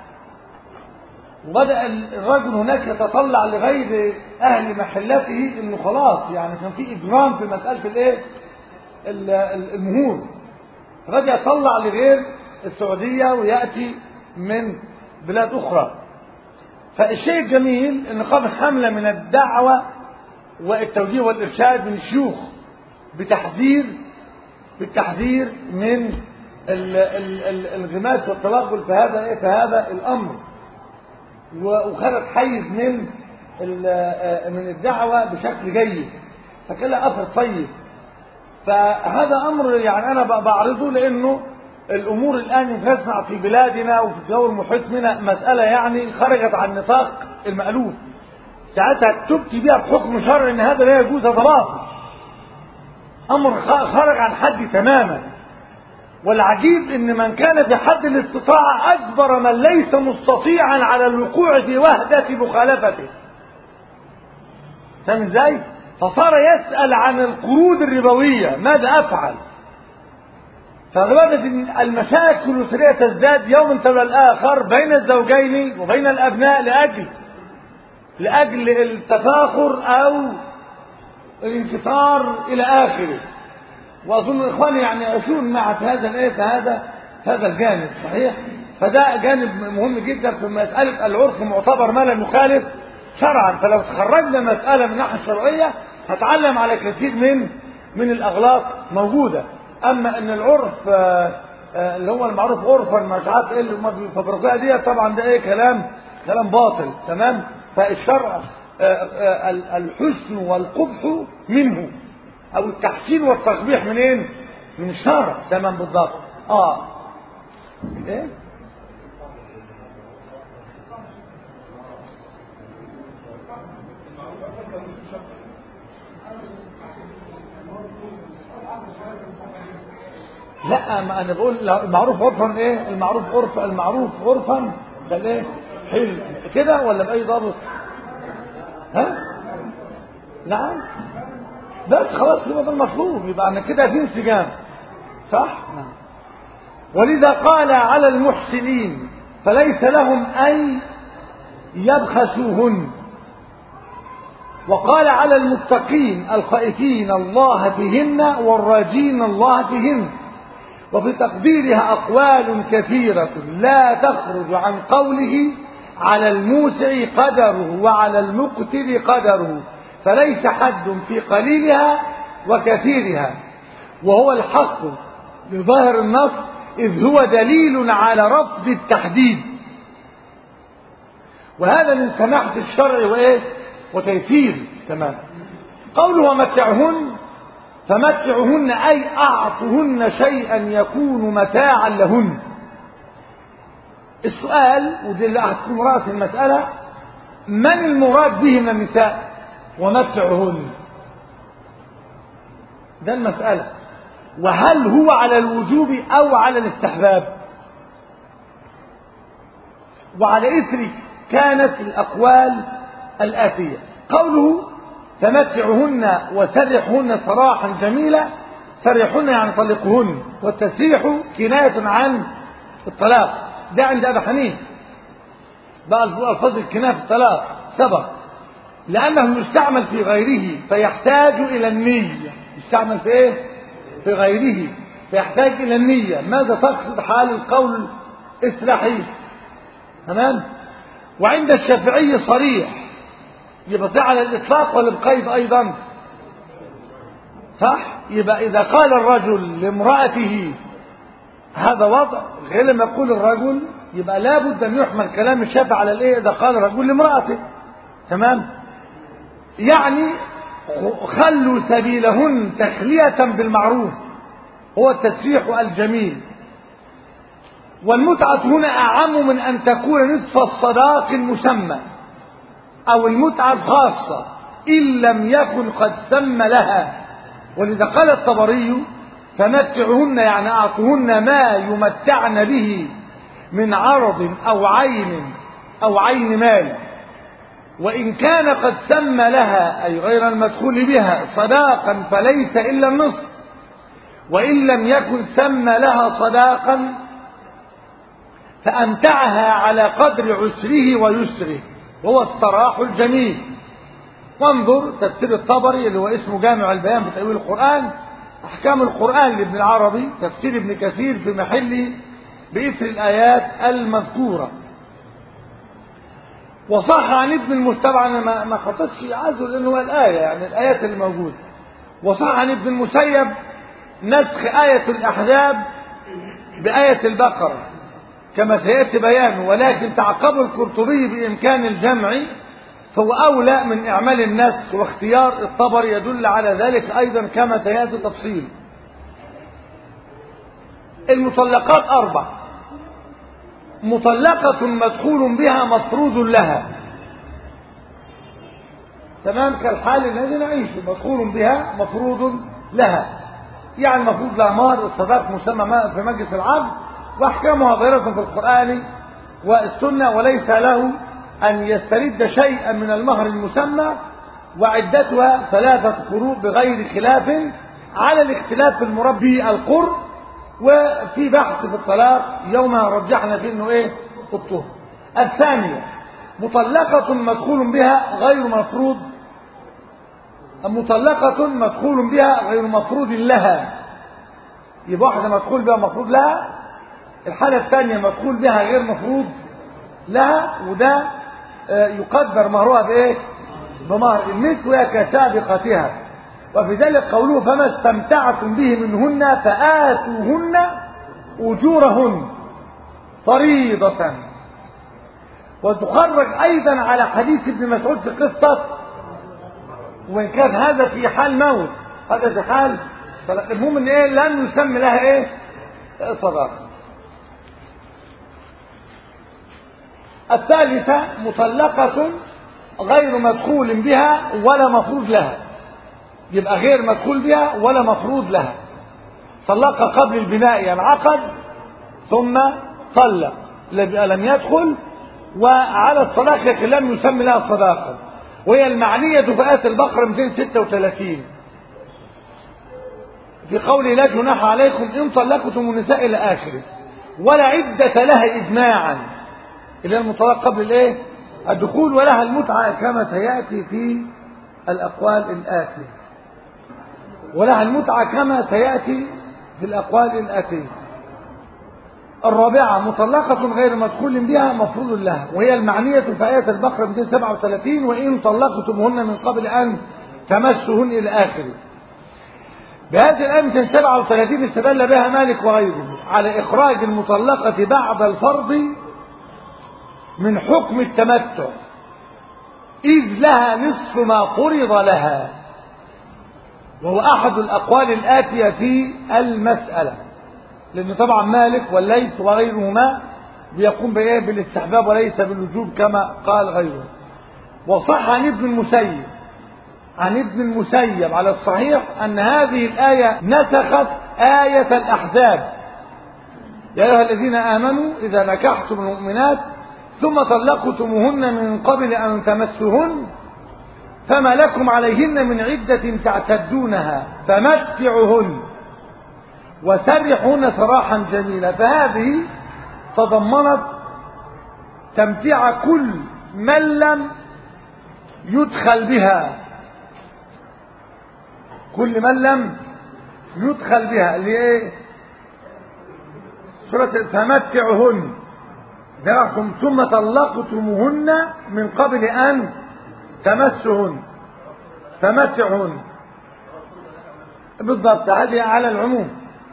وبدا الرجل هناك يتطلع لغير اهل محلته انه خلاص يعني كان في اجرام في مساله الايه المهور الرجل يطلع لغير السعوديه وياتي من بلاد اخرى فالشيء الجميل ان قام حمله من الدعوه والتوجيه والارشاد من الشيوخ بتحذير بالتحذير من الانغماس والتوغل في هذا ايه في هذا الامر وخدت حيز من من الدعوه بشكل جيد فكان لها اثر طيب فهذا امر يعني انا بعرضه لانه الامور الان تسمع في بلادنا وفي الجو المحيط منها مساله يعني خرجت عن نطاق المالوف ساعتها تبكي بها بحكم شرعي ان هذا لا يجوز هذا باطل امر خرج عن حد تماما والعجيب ان من كان في حد الاستطاعه اجبر من ليس مستطيعا على الوقوع في وهده مخالفته فاهم ازاي فصار يسال عن القروض الربويه ماذا افعل فبدت المشاكل الاسريه تزداد يوم تلو الاخر بين الزوجين وبين الابناء لاجل لاجل التفاخر او الانكسار الى اخره واظن اخواني يعني يعيشون مع في هذا الايه في هذا في هذا الجانب صحيح فده جانب مهم جدا في مساله العرف معتبر ما لم يخالف شرعا فلو تخرجنا مسألة من الناحية الشرعية هتعلم على كثير من من الأغلاط موجودة أما أن العرف آه، آه، اللي هو المعروف عرفا مش عارف ايه اللي هم بيفبركوها دي طبعا ده ايه كلام كلام باطل تمام فالشرع آه، آه، ال- الحسن والقبح منه او التحسين والتقبيح منين من الشرع تمام بالضبط اه ايه لا ما انا بقول لا، المعروف عرفا ايه المعروف عرف المعروف عرفا ده ايه حلو كده ولا باي ضابط ها نعم بس خلاص يبقى ده المطلوب يبقى انا كده في انسجام صح نعم ولذا قال على المحسنين فليس لهم ان يبخسوهن وقال على المتقين الخائفين الله فيهن والراجين الله فيهن وفي تقديرها أقوال كثيرة لا تخرج عن قوله على الموسع قدره وعلى المقتر قدره فليس حد في قليلها وكثيرها وهو الحق لظاهر النص إذ هو دليل على رفض التحديد وهذا من سماحة الشرع وإيه وتيسير تمام قوله ومتعهن فمتعهن أي أعطهن شيئا يكون متاعا لهن السؤال ودي اللي هتكون رأس المسألة من المراد به من النساء ومتعهن ده المسألة وهل هو على الوجوب أو على الاستحباب وعلى إثر كانت الأقوال الآتية قوله فمتعهن وسرحهن سراحا جميلا سرحهن يعني طلقهن والتسريح كناية عن الطلاق ده عند أبي حنيفه بقى الفاظ الكناية في الطلاق سبق لأنه يستعمل في غيره فيحتاج إلى النية يستعمل في إيه؟ في غيره فيحتاج إلى النية ماذا تقصد حال القول اسرحي تمام وعند الشافعي صريح يبقى على الإطلاق ولا بقيد أيضا صح يبقى إذا قال الرجل لامرأته هذا وضع غير لما يقول الرجل يبقى لابد أن يحمل كلام الشافعي على الإيه إذا قال الرجل لامرأته تمام يعني خلوا سبيلهن تخلية بالمعروف هو التسريح الجميل والمتعة هنا أعم من أن تكون نصف الصداق المسمى أو المتعة الخاصة إن لم يكن قد سمى لها ولذا قال الطبري فمتعهن يعني أعطهن ما يمتعن به من عرض أو عين أو عين مال وإن كان قد سمى لها أي غير المدخول بها صداقا فليس إلا النصف وإن لم يكن سمى لها صداقا فأمتعها على قدر عسره ويسره وهو الصراح الجميل وانظر تفسير الطبري اللي هو اسمه جامع البيان في تأويل القرآن أحكام القرآن لابن العربي تفسير ابن كثير في محله بإثر الآيات المذكورة وصح عن ابن المتبع أنا ما ما خطتش عزه لأنه هو الآية يعني الآيات اللي موجودة وصح عن ابن المسيب نسخ آية الأحزاب بآية البقرة كما سيأتي بيانه ولكن تعقب القرطبي بإمكان الجمع فهو أولى من إعمال النسخ واختيار الطبر يدل على ذلك أيضا كما سيأتي تفصيل المطلقات أربع مطلقة مدخول بها مفروض لها تمام كالحال الذي نعيشه مدخول بها مفروض لها يعني المفروض لها مهر الصداق مسمى في مجلس العقد واحكامها ظاهرة في القرآن والسنة وليس له أن يسترد شيئا من المهر المسمى وعدتها ثلاثة قروء بغير خلاف على الاختلاف المربي القر وفي بحث في الطلاق يوم رجحنا فيه انه ايه الطهر الثانية مطلقة مدخول بها غير مفروض مطلقة مدخول بها غير مفروض لها يبقى واحدة مدخول بها مفروض لها الحالة الثانية مدخول بها غير مفروض لها وده آه، يقدر مهرها بايه بمهر النسوة كسابقتها وفي ذلك قوله فما استمتعتم به منهن فآتوهن أجورهن فريضة وتخرج أيضا على حديث ابن مسعود في قصة وإن كان هذا في حال موت هذا في حال المهم ان ايه لن يسمى لها ايه صداقه الثالثة مطلقة غير مدخول بها ولا مفروض لها يبقى غير مدخول بها ولا مفروض لها طلقها قبل البناء ينعقد ثم طلق لم يدخل وعلى الصداقة لكن لم يسمى لها صداقة وهي المعنية في آية البقرة 236 في قول لا جناح عليكم إن طلقتم النساء إلى آخره ولا عدة لها إجماعا اللي هي المطلق قبل الإيه؟ الدخول ولها المتعة كما سيأتي في الأقوال الآتية ولها المتعة كما سيأتي في الأقوال الآتية الرابعة مطلقة غير مدخول بها مفروض لها وهي المعنية في آية البقرة 237 وإن طلقتمهن من قبل أن تمسهن إلى آخره بهذه الآية 237 استدل بها مالك وغيره على إخراج المطلقة بعد الفرض من حكم التمتع إذ لها نصف ما فرض لها وهو أحد الأقوال الآتية في المسألة لأن طبعا مالك والليث وغيرهما بيقوم بإيه بالاستحباب وليس بالوجوب كما قال غيره وصح عن ابن المسيب عن ابن المسيب على الصحيح أن هذه الآية نسخت آية الأحزاب يا أيها الذين آمنوا إذا نكحتم المؤمنات ثم طلقتموهن من قبل أن تمسهن فما لكم عليهن من عدة تعتدونها فمتعهن وسرحون سراحا جميلا فهذه تضمنت تمتيع كل من لم يدخل بها كل من لم يدخل بها اللي ايه سورة فمتعهن ذرعكم ثم طلقتموهن من قبل أن تمسهن فمتعهن بالضبط هذه على العموم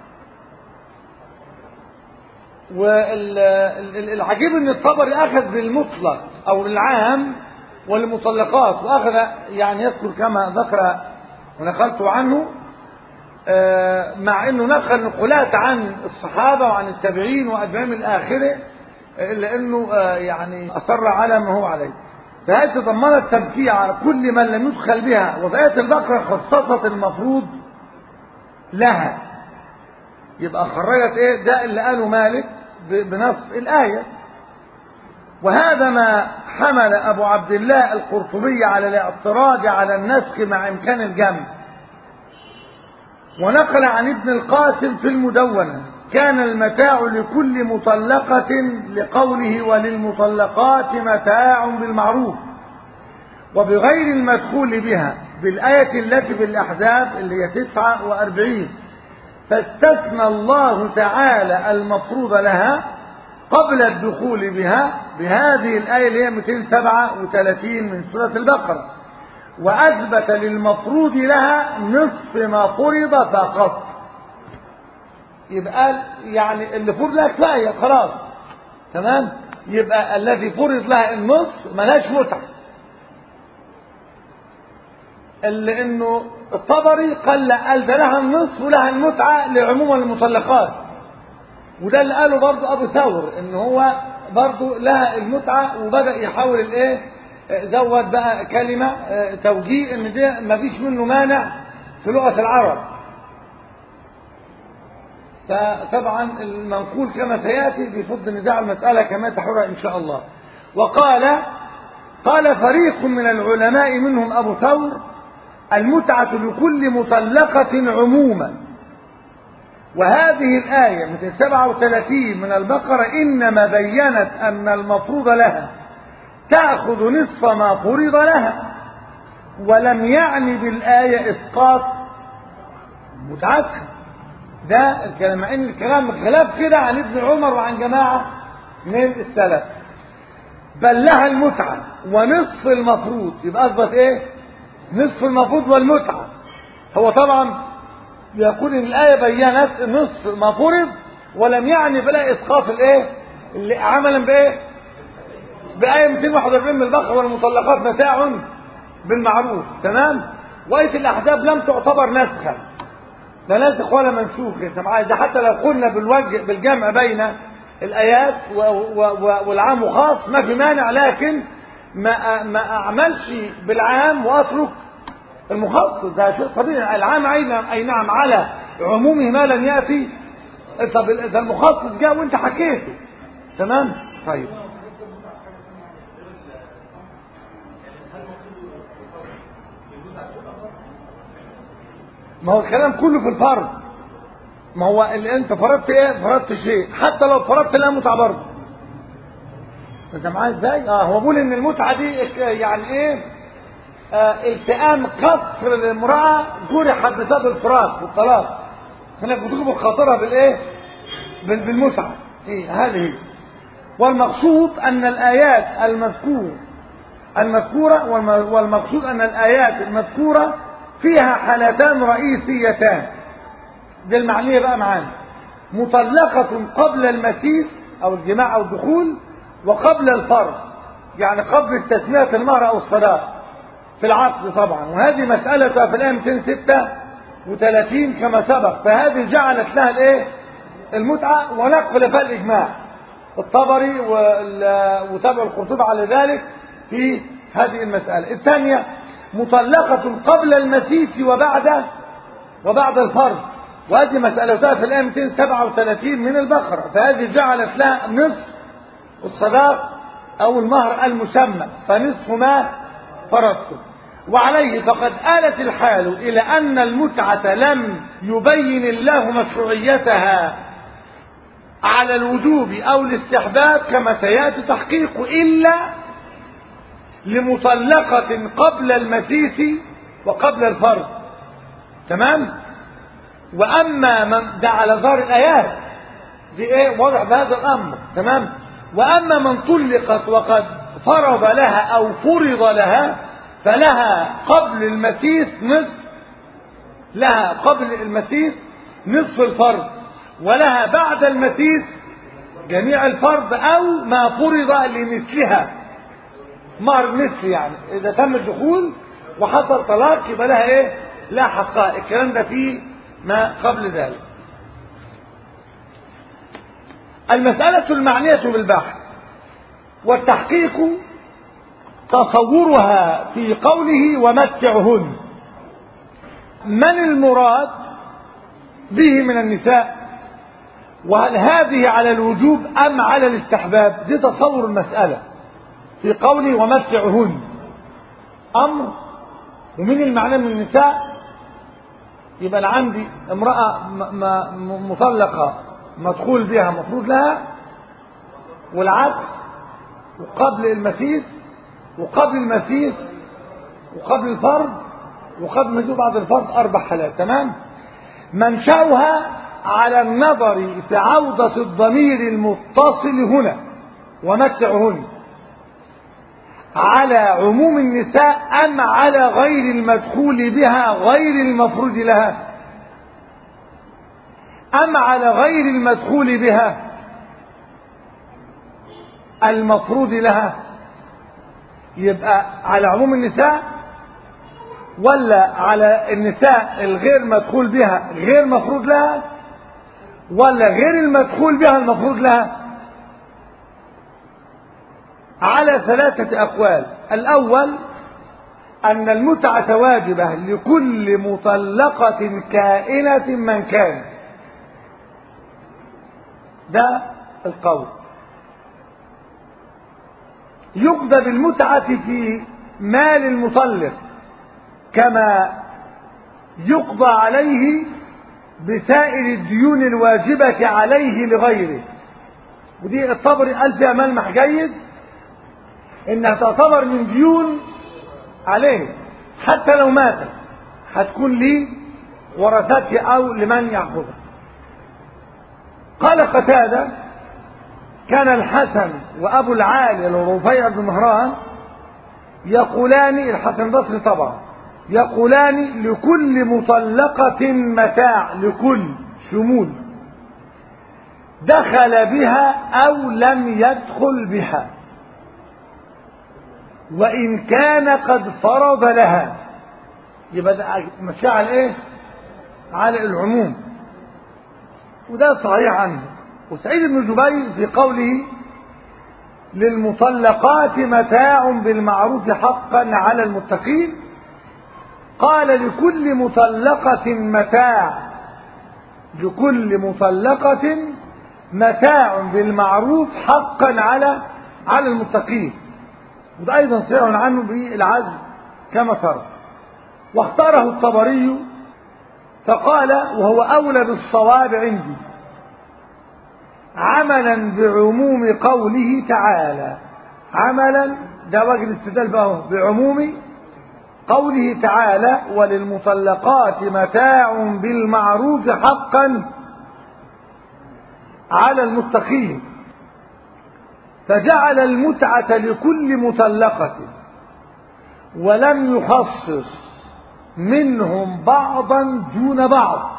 والعجيب ان الطبري اخذ بالمطلق او العام والمطلقات واخذ يعني يذكر كما ذكر ونقلت عنه مع انه نقل نقولات عن الصحابه وعن التابعين واتباعهم الاخره الا انه يعني اصر على ما هو عليه فهذه تضمنت تبكية على كل من لم يدخل بها وفي آية البقرة خصصت المفروض لها يبقى خرجت ايه ده اللي قاله مالك بنص الآية وهذا ما حمل أبو عبد الله القرطبي على الاعتراض على النسخ مع إمكان الجمع ونقل عن ابن القاسم في المدونة كان المتاع لكل مطلقة لقوله وللمطلقات متاع بالمعروف وبغير المدخول بها بالآية التي في الأحزاب اللي هي تسعة وأربعين فاستثنى الله تعالى المفروض لها قبل الدخول بها بهذه الآية اللي هي 237 من سورة البقرة وأثبت للمفروض لها نصف ما فرض فقط يبقى يعني اللي فرض لها كفاية خلاص تمام يبقى الذي فرض لها النص ملاش متعة اللي انه الطبري قال لا قال ده لها النصف ولها المتعة لعموم المطلقات وده اللي قاله برضه ابو ثور ان هو برضه لها المتعة وبدأ يحاول الايه زود بقى كلمة توجيه ان ده مفيش منه مانع في لغة العرب فطبعا المنقول كما سيأتي بفضل نزاع المسألة كما تحرى إن شاء الله وقال قال فريق من العلماء منهم أبو ثور المتعة لكل مطلقة عموما وهذه الآية 237 من البقرة إنما بينت أن المفروض لها تأخذ نصف ما فرض لها ولم يعني بالآية إسقاط متعتها ده الكلام مع ان الكلام خلاف كده عن ابن عمر وعن جماعه من السلف بل لها المتعة ونصف المفروض يبقى أثبت إيه نصف المفروض والمتعة هو طبعا يقول إن الآية بينت نصف ما فرض ولم يعني بلا إسقاط الإيه اللي عملا بإيه بآية 241 من البقرة والمطلقات متاع بالمعروف تمام وآية الأحزاب لم تعتبر نسخا لا ناسخ ولا منسوخ انت معايا ده حتى لو قلنا بالوجه بالجمع بين الايات و و و والعام وخاص ما في مانع لكن ما ما اعملش بالعام واترك المخصص ده شيء طبيعي العام اي نعم على عمومه ما لم ياتي طب اذا المخصص جاء وانت حكيته تمام طيب ما هو الكلام كله في الفرض ما هو اللي انت فرضت ايه فرضت شيء حتى لو فرضت لا متعه برضه انت معايا ازاي اه هو بيقول ان المتعه دي يعني ايه آه التئام قصر الامراه جرحت بسبب الفراق والطلاق هناك بتربط خاطرها بالايه بالمتعه ايه هذه والمقصود ان الايات المذكور المذكوره والمقصود ان الايات المذكوره فيها حالتان رئيسيتان دي المعنية بقى معانا مطلقة قبل المسيس أو الجماع أو الدخول وقبل الفرض يعني قبل التسمية المهر أو الصلاة في العقد طبعا وهذه مسألة في الآية 236 كما سبق فهذه جعلت لها الايه المتعة ونقل فيها الإجماع الطبري وتابع القرطبي على ذلك في هذه المسألة الثانية مطلقة قبل المسيس وبعد وبعد الفرض وهذه مسألتها في الآية 237 من البقرة فهذه جعلت لها نصف الصداق أو المهر المسمى فنصف ما فرضته وعليه فقد آلت الحال إلى أن المتعة لم يبين الله مشروعيتها على الوجوب أو الاستحباب كما سيأتي تحقيق إلا لمطلقة قبل المسيس وقبل الفرض تمام وأما من ده على ظهر الآيات دي ايه واضح بهذا الأمر تمام وأما من طلقت وقد فرض لها أو فرض لها فلها قبل المسيس نصف لها قبل المسيس نصف الفرض ولها بعد المسيس جميع الفرض أو ما فرض لمثلها مهر نصف يعني إذا تم الدخول وحصل طلاق يبقى لها إيه؟ لا حقها الكلام ده فيه ما قبل ذلك المسألة المعنية بالبحث والتحقيق تصورها في قوله ومتعهن من المراد به من النساء وهل هذه على الوجوب أم على الاستحباب دي تصور المسألة في قوله ومتعهن أمر ومن المعنى من النساء يبقى أنا عندي امرأة مطلقة مدخول بها مفروض لها والعكس وقبل المسيس وقبل المسيس وقبل الفرض وقبل المسيس بعد الفرض أربع حالات تمام منشأها على النظر في عودة الضمير المتصل هنا ومتعهن على عموم النساء أم على غير المدخول بها غير المفروض لها أم على غير المدخول بها المفروض لها يبقى على عموم النساء ولا على النساء الغير مدخول بها غير مفروض لها ولا غير المدخول بها المفروض لها على ثلاثة أقوال الأول أن المتعة واجبة لكل مطلقة كائنة من كان ده القول يقضى بالمتعة في مال المطلق كما يقضى عليه بسائر الديون الواجبة عليه لغيره ودي الطبري قال فيها ملمح جيد انها تعتبر من ديون عليه حتى لو مات هتكون لي ورثته او لمن ياخذها قال قتاده كان الحسن وأبو العالي الرفيع بن مهران يقولان الحسن البصري طبعا يقولان لكل مطلقة متاع لكل شمول دخل بها أو لم يدخل بها وإن كان قد فرض لها يبقى ده مشي على ايه على العموم وده صحيح عنه وسعيد بن جبير في قوله للمطلقات متاع بالمعروف حقا على المتقين قال لكل مطلقة متاع لكل مطلقة متاع بالمعروف حقا على على المتقين وده أيضا صحيح عنه بالعزم كما ترى واختاره الطبري فقال وهو أولى بالصواب عندي عملا بعموم قوله تعالى عملا ده وجه الاستدلال بقى بعموم قوله تعالى وللمطلقات متاع بالمعروف حقا على المتقين فجعل المتعة لكل مطلقة ولم يخصص منهم بعضا دون بعض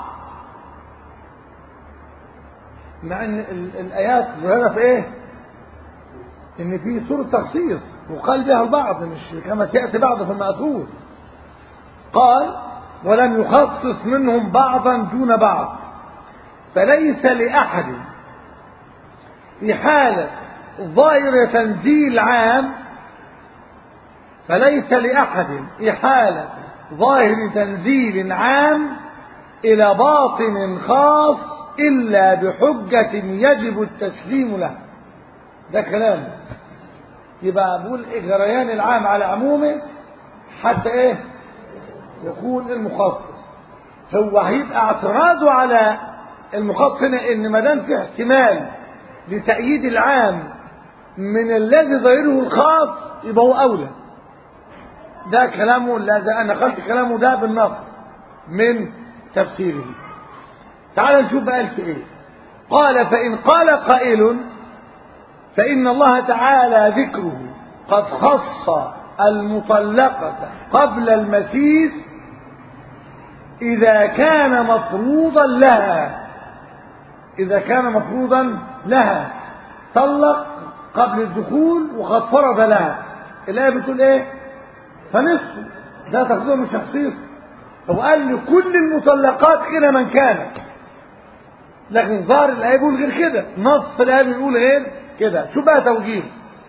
مع ان الايات ظاهره في ايه ان في سوره تخصيص وقال بها البعض مش كما سياتي بعض في الماثور قال ولم يخصص منهم بعضا دون بعض فليس لاحد في حاله ظاهر تنزيل عام فليس لاحد احاله ظاهر تنزيل عام الى باطن خاص إلا بحجة يجب التسليم لها ده كلام يبقى بقول إيه جريان العام على عمومه حتى إيه يكون المخصص هو هيبقى اعتراضه على المخصص هنا إن ما دام في احتمال لتأييد العام من الذي ظاهره الخاص يبقى هو أولى ده كلامه لا ده أنا قلت كلامه ده بالنص من تفسيره تعال نشوف بقى في ايه قال فإن قال قائل فإن الله تعالى ذكره قد خص المطلقة قبل المسيس إذا كان مفروضا لها إذا كان مفروضا لها طلق قبل الدخول وقد فرض لها الآية بتقول إيه فنصف ده تخصيص مش تخصيص هو قال لكل المطلقات إلى من كانت لكن ظاهر الآية بيقول غير كده نص الآية بيقول غير كده شو بقى توجيه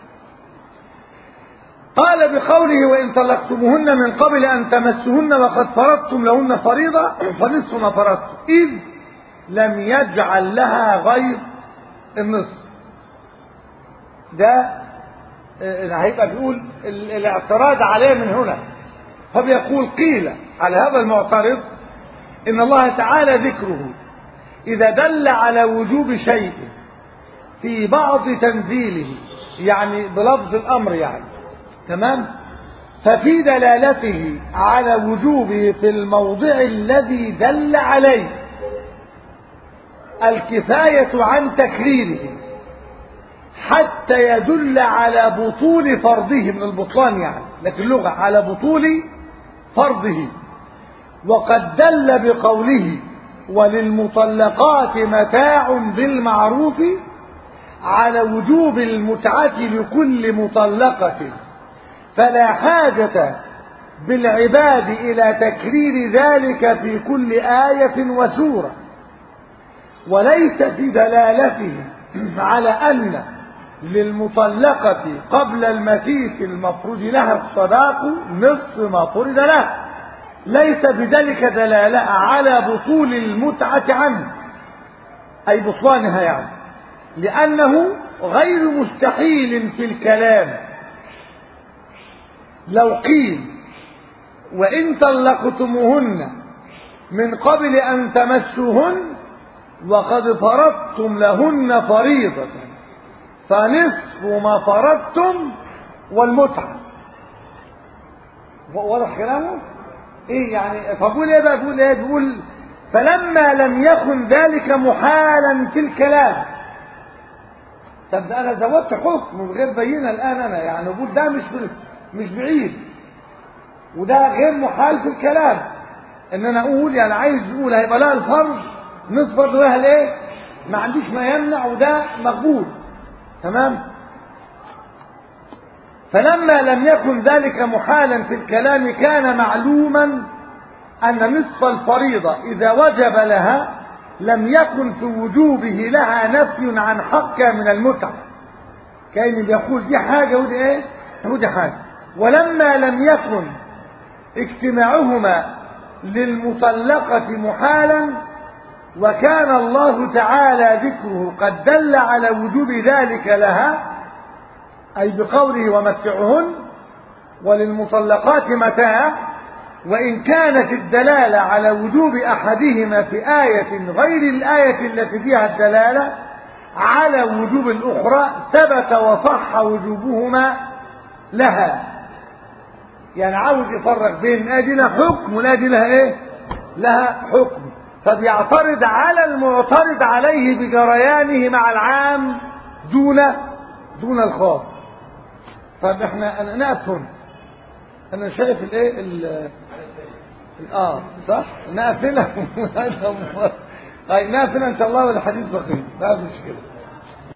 قال بقوله وإن طلقتموهن من قبل أن تمسهن وقد فرضتم لهن فريضة فنصف ما فرضتم إذ لم يجعل لها غير النصف ده هيبقى بيقول الاعتراض عليه من هنا فبيقول قيل على هذا المعترض إن الله تعالى ذكره إذا دل على وجوب شيء في بعض تنزيله يعني بلفظ الأمر يعني تمام ففي دلالته على وجوبه في الموضع الذي دل عليه الكفاية عن تكريره حتى يدل على بطول فرضه من البطلان يعني لكن اللغة على بطول فرضه وقد دل بقوله وللمطلقات متاع بالمعروف على وجوب المتعة لكل مطلقة فلا حاجة بالعباد إلى تكرير ذلك في كل آية وسورة وليس في دلالته على أن للمطلقة قبل المسيس المفروض لها الصداق نصف ما فرض لها ليس بذلك دلالة على بطول المتعة عنه أي بطلانها يعني لأنه غير مستحيل في الكلام لو قيل وإن طلقتموهن من قبل أن تمسوهن وقد فرضتم لهن فريضة فنصف ما فرضتم والمتعة واضح كلامه؟ ايه يعني فبقول ايه بقى بقول ايه بقول فلما لم يكن ذلك محالا في الكلام طب ده انا زودت حكم من غير بينه الان انا يعني بقول ده مش مش بعيد وده غير محال في الكلام ان انا اقول يعني عايز اقول هيبقى لها الفرض نصف فرض لها الايه ما عنديش ما يمنع وده مقبول تمام فلما لم يكن ذلك محالا في الكلام كان معلوما أن نصف الفريضة إذا وجب لها لم يكن في وجوبه لها نفي عن حقها من المتعة كأن بيقول دي حاجة ودي ايه ودي حاجة ولما لم يكن اجتماعهما للمطلقة محالا وكان الله تعالى ذكره قد دل على وجوب ذلك لها أي بقوله ومتعهن وللمطلقات متاع وإن كانت الدلالة على وجوب أحدهما في آية غير الآية التي فيها الدلالة على وجوب الأخرى ثبت وصح وجوبهما لها يعني عاوز يفرق بين آدي لها حكم والآدي لها إيه لها حكم فبيعترض على المعترض عليه بجريانه مع العام دون دون الخاص طيب احنا انا نقف هنا انا شايف الايه ال اه صح نقفلها طيب نقفلها ان شاء الله والحديث بقيه ما في مشكله